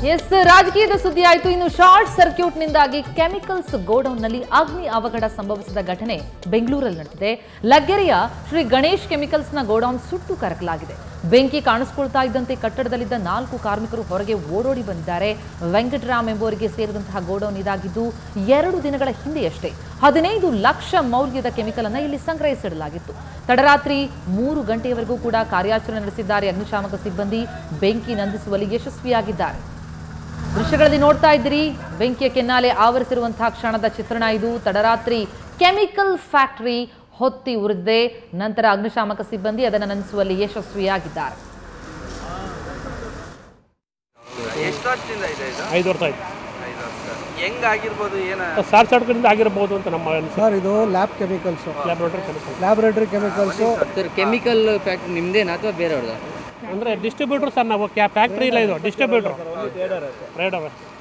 S ರಾಜಕೀಯದ ಸುದ್ದಿ ಆಯಿತು ಇನ್ನು ಶಾರ್ಟ್ ಸರ್ಕ್ಯೂಟ್ನಿಂದಾಗಿ ಕೆಮಿಕಲ್ಸ್ ಗೋಡೌನ್ನಲ್ಲಿ ಅಗ್ನಿ ಅವಘಡ ಸಂಭವಿಸಿದ ಘಟನೆ ಬೆಂಗಳೂರಲ್ಲಿ ನಡೆದಿದೆ ಲಗ್ಗೆರೆಯ ಶ್ರೀ ಗಣೇಶ್ ಕೆಮಿಕಲ್ಸ್ನ ಗೋಡೌನ್ ಸುಟ್ಟು ಕರಕಲಾಗಿದೆ ಬೆಂಕಿ ಕಾಣಿಸ್ಕೊಳ್ತಾ ಇದ್ದಂತೆ ಕಟ್ಟಡದಲ್ಲಿದ್ದ ನಾಲ್ಕು ಕಾರ್ಮಿಕರು ಹೊರಗೆ ಓಡೋಡಿ ಬಂದಿದ್ದಾರೆ ವೆಂಕಟರಾಮ್ ಎಂಬುವರಿಗೆ ಸೇರಿದಂತಹ ಗೋಡೌನ್ ಇದಾಗಿದ್ದು ಎರಡು ದಿನಗಳ ಹಿಂದೆಯಷ್ಟೇ ಹದಿನೈದು ಲಕ್ಷ ಮೌಲ್ಯದ ಕೆಮಿಕಲ್ ಅನ್ನ ಇಲ್ಲಿ ಸಂಗ್ರಹಿಸಿಡಲಾಗಿತ್ತು ತಡರಾತ್ರಿ ಮೂರು ಗಂಟೆಯವರೆಗೂ ಕೂಡ ಕಾರ್ಯಾಚರಣೆ ನಡೆಸಿದ್ದಾರೆ ಅಗ್ನಿಶಾಮಕ ಸಿಬ್ಬಂದಿ ಬೆಂಕಿ ನಂದಿಸುವಲ್ಲಿ ಯಶಸ್ವಿಯಾಗಿದ್ದಾರೆ ದೃಶ್ಯಗಳಲ್ಲಿ ನೋಡ್ತಾ ಇದ್ದೀರಿ ಬೆಂಕಿಯ ಕೆನ್ನಾಲೆ ಆವರಿಸಿರುವಂತಹ ಕ್ಷಣದ ಚಿತ್ರಣ ಇದು ತಡರಾತ್ರಿ ಕೆಮಿಕಲ್ ಫ್ಯಾಕ್ಟರಿ ಹೊತ್ತಿ ಉರಿದಿದೆ ನಂತರ ಅಗ್ನಿಶಾಮಕ ಸಿಬ್ಬಂದಿ ಅದನ್ನು ನಂದಿಸುವಲ್ಲಿ ಯಶಸ್ವಿಯಾಗಿದ್ದಾರೆ ಎಷ್ಟು ವರ್ಷದಿಂದ ಇದೆ ಇದು ಐದು ವರ್ಷ ಆಯ್ತು ಐದು ವರ್ಷ ಹೆಂಗಾಗಿರ್ಬೋದು ಏನ ಶಾರ್ಟ್ ಸರ್ಕ್ಯೂಟಿಂದ ಆಗಿರ್ಬೋದು ಅಂತ ನಮ್ಮ ಅನಿಸಿಕೆ ಸರ್ ಇದು lab chemicals laboratory chemical laboratory chemicals sir chemical factory ನಿಮ್ದೇನಾ ಅಥವಾ ಬೇರೆಯವ್ರದ್ದು ಅಂದರೆ ಡಿಸ್ಟ್ರಿಬ್ಯೂಟರ್ ಸರ್ ನಾವು ಕ್ಯಾ ಫ್ಯಾಕ್ಟ್ರಿ ಇಲ್ಲ ಇದು ಡಿಸ್ಟ್ರಿಬ್ಯೂಟರ್ ರೇಡರ್